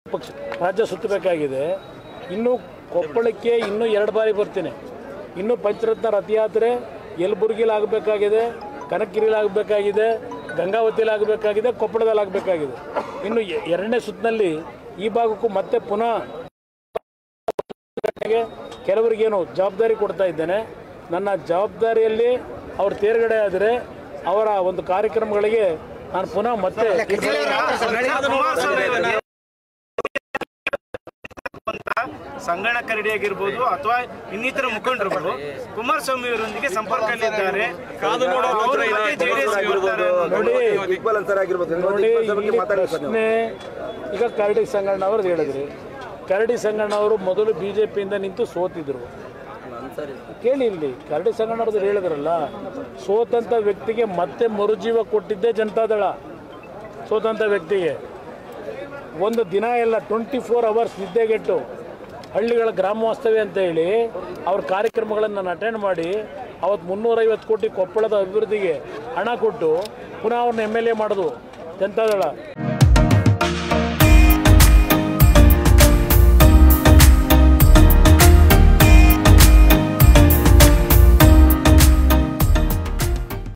ಪಕ್ಷ ರಾಜ್ಯ ಸುತ್ತಬೇಕಾಗಿದೆ ಇನ್ನು ಕೊಪ್ಪಳಕ್ಕೆ ಇನ್ನೂ ಎರಡು ಬಾರಿ ಬರ್ತೀನಿ ಇನ್ನೂ ಪಂಚರತ್ನ ರಥಯಾತ್ರೆ ಯಲಬುರ್ಗಿಲಿ ಆಗಬೇಕಾಗಿದೆ ಕನಕಗಿರಿಲಿ ಆಗಬೇಕಾಗಿದೆ ಗಂಗಾವತಿಲಿ ಆಗಬೇಕಾಗಿದೆ ಕೊಪ್ಪಳದಲ್ಲಿ ಆಗಬೇಕಾಗಿದೆ ಇನ್ನು ಎ- ಎರಡನೇ ಸುತ್ತಿನಲ್ಲಿ ಈ ಭಾಗಕ್ಕೂ ಮತ್ತೆ ಪುನಃ ಗೆ ಕೆಲವರಿಗೇನು ಜವಾಬ್ದಾರಿ ಕೊಡ್ತಾ ಇದ್ದೇನೆ ನನ್ನ ಜವಾಬ್ದಾರಿಯಲ್ಲಿ ಅವ್ರು ತೇರ್ಗಡೆ ಆದರೆ ಅವರ ಒಂದು ಕಾರ್ಯಕ್ರಮಗಳಿಗೆ ನಾನು ಪುನಃ ಮತ್ತೆ ಸಂಗಣ ಕರಡಿ ಆಗಿರ್ಬೋದು ಅಥವಾ ಇನ್ನಿತರ ಮುಖಂಡರುಗಳು ಕುಮಾರಸ್ವಾಮಿ ಅವರೊಂದಿಗೆ ಸಂಪರ್ಕದಲ್ಲಿದ್ದಾರೆ ಅವರು ಮತ್ತೆ JDS ಗೆ ಬರ್ತಾರೆ ಅನ್ನೋದು. ನೋಡಿ ಇಕ್ಬಾಲ್ ಅನ್ಸರ್ ಆಗಿರ್ಬೋದು ನೋಡಿ ಇಲ್ಲಿ ಪ್ರಶ್ನೆ ಈಗ ಕರಡಿ ಸಂಗಣ್ಣ ಅವ್ರದ್ದು ಹೇಳಿದ್ರಿ ಕರಡಿ ಸಂಗಣ್ಣ ಅವರು ಮೊದಲು ಬಿ ಜೆ ಪಿಯಿಂದ ನಿಂತು ಸೋತಿದ್ರು ಕೇಳಿ ಇಲ್ಲಿ ಕರಡಿ ಸಂಗಣ್ಣ ಅವ್ರದ್ದು ಹೇಳಿದ್ರಲ್ಲ ಸೋತಂಥ ವ್ಯಕ್ತಿಗೆ ಮತ್ತೆ ಮರುಜೀವ ಕೊಟ್ಟಿದ್ದೇ ಜನತಾದಳ ಸೋತಂಥ ವ್ಯಕ್ತಿಗೆ ಒಂದು ದಿನ ಎಲ್ಲ ಟ್ವೆಂಟಿ ಫೋರ್ ಅವರ್ಸ್ ನಿದ್ದೆಗೆಟ್ಟು ಹಳ್ಳಿಗಳ ಗ್ರಾಮ ವಾಸ್ತವ್ಯ ಅಂತ ಹೇಳಿ ಅವ್ರ ಕಾರ್ಯಕ್ರಮಗಳನ್ನು ನಾನು ಅಟೆಂಡ್ ಮಾಡಿ ಅವತ್ತು ಮುನ್ನೂರೈವತ್ತು ಕೋಟಿ ಕೊಪ್ಪಳದ ಅಭಿವೃದ್ಧಿಗೆ ಹಣ ಕೊಟ್ಟು ಪುನಃ ಅವ್ರನ್ನ ಎಮ್ ಎಲ್ ಎ ಮಾಡೋದು ಜನತಾದಳ